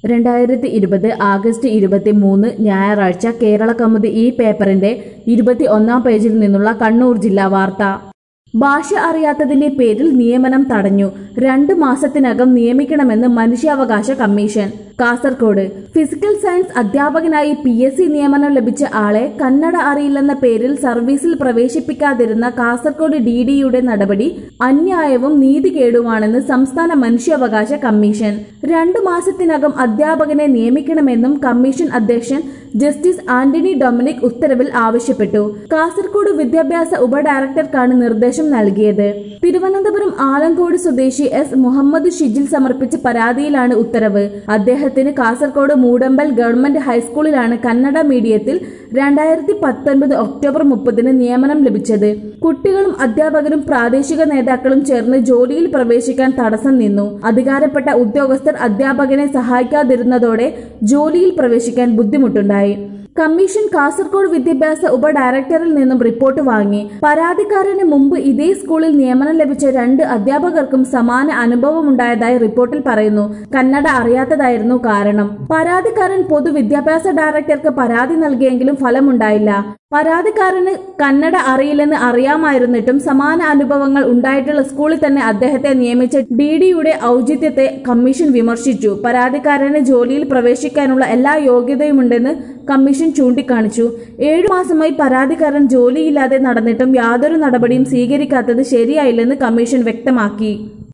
രണ്ടായിരത്തി ഇരുപത് ആഗസ്റ്റ് ഇരുപത്തി മൂന്ന് ഞായറാഴ്ച കേരള കൗമുദി ഈ പേപ്പറിന്റെ ഇരുപത്തി ഒന്നാം പേജിൽ നിന്നുള്ള കണ്ണൂർ ജില്ലാ വാർത്ത ഭാഷ അറിയാത്തതിന്റെ പേരിൽ നിയമനം തടഞ്ഞു രണ്ട് മാസത്തിനകം നിയമിക്കണമെന്ന് മനുഷ്യാവകാശ കമ്മീഷൻ കാസർകോട് ഫിസിക്കൽ സയൻസ് അധ്യാപകനായി പി എസ് സി നിയമനം ലഭിച്ച ആളെ കന്നഡ അറിയില്ലെന്ന പേരിൽ സർവീസിൽ പ്രവേശിപ്പിക്കാതിരുന്ന കാസർകോട് ഡി ഡിയുടെ നടപടി അന്യായവും നീതികേടുമാണെന്ന് സംസ്ഥാന മനുഷ്യാവകാശ കമ്മീഷൻ രണ്ടു മാസത്തിനകം അധ്യാപകനെ നിയമിക്കണമെന്നും കമ്മീഷൻ അധ്യക്ഷൻ ജസ്റ്റിസ് ആന്റണി ഡൊമിനിക് ഉത്തരവിൽ ആവശ്യപ്പെട്ടു കാസർകോട് വിദ്യാഭ്യാസ ഉപഡയറക്ടർക്കാണ് നിർദ്ദേശം നൽകിയത് തിരുവനന്തപുരം ആലങ്കോട് സ്വദേശി എസ് മുഹമ്മദ് ഷിജിൽ സമർപ്പിച്ച പരാതിയിലാണ് ഉത്തരവ് അദ്ദേഹത്തിന് കാസർകോട് മൂടമ്പൽ ഗവൺമെന്റ് ഹൈസ്കൂളിലാണ് കന്നഡ മീഡിയത്തിൽ രണ്ടായിരത്തി പത്തൊൻപത് ഒക്ടോബർ മുപ്പതിന് നിയമനം ലഭിച്ചത് കുട്ടികളും അധ്യാപകരും പ്രാദേശിക നേതാക്കളും ചേർന്ന് ജോലിയിൽ പ്രവേശിക്കാൻ തടസ്സം നിന്നു അധികാരപ്പെട്ട ഉദ്യോഗസ്ഥർ അധ്യാപകനെ സഹായിക്കാതിരുന്നതോടെ ജോലിയിൽ പ്രവേശിക്കാൻ ബുദ്ധിമുട്ടുണ്ടായി കമ്മീഷൻ കാസർഗോഡ് വിദ്യാഭ്യാസ ഉപ ഡയറക്ടറിൽ നിന്നും റിപ്പോർട്ട് വാങ്ങി പരാതിക്കാരന് മുമ്പ് ഇതേ സ്കൂളിൽ നിയമനം ലഭിച്ച രണ്ട് അധ്യാപകർക്കും സമാന അനുഭവമുണ്ടായതായി റിപ്പോർട്ടിൽ പറയുന്നു കന്നഡ അറിയാത്തതായിരുന്നു കാരണം പരാതിക്കാരൻ പൊതുവിദ്യാഭ്യാസ ഡയറക്ടർക്ക് പരാതി നൽകിയെങ്കിലും ഫലമുണ്ടായില്ല പരാതിക്കാരന് കന്നഡ അറിയില്ലെന്ന് അറിയാമായിരുന്നിട്ടും സമാന അനുഭവങ്ങൾ ഉണ്ടായിട്ടുള്ള സ്കൂളിൽ തന്നെ അദ്ദേഹത്തെ നിയമിച്ച ഡി ഡിയുടെ ഔചിത്യത്തെ കമ്മീഷൻ വിമർശിച്ചു പരാതിക്കാരന് ജോലിയിൽ പ്രവേശിക്കാനുള്ള എല്ലാ യോഗ്യതയുമുണ്ടെന്ന് കമ്മീഷൻ ചൂണ്ടിക്കാണിച്ചു ഏഴു മാസമായി പരാതിക്കാരൻ ജോലിയില്ലാതെ നടന്നിട്ടും യാതൊരു നടപടിയും സ്വീകരിക്കാത്തത് ശരിയായില്ലെന്ന് കമ്മീഷൻ വ്യക്തമാക്കി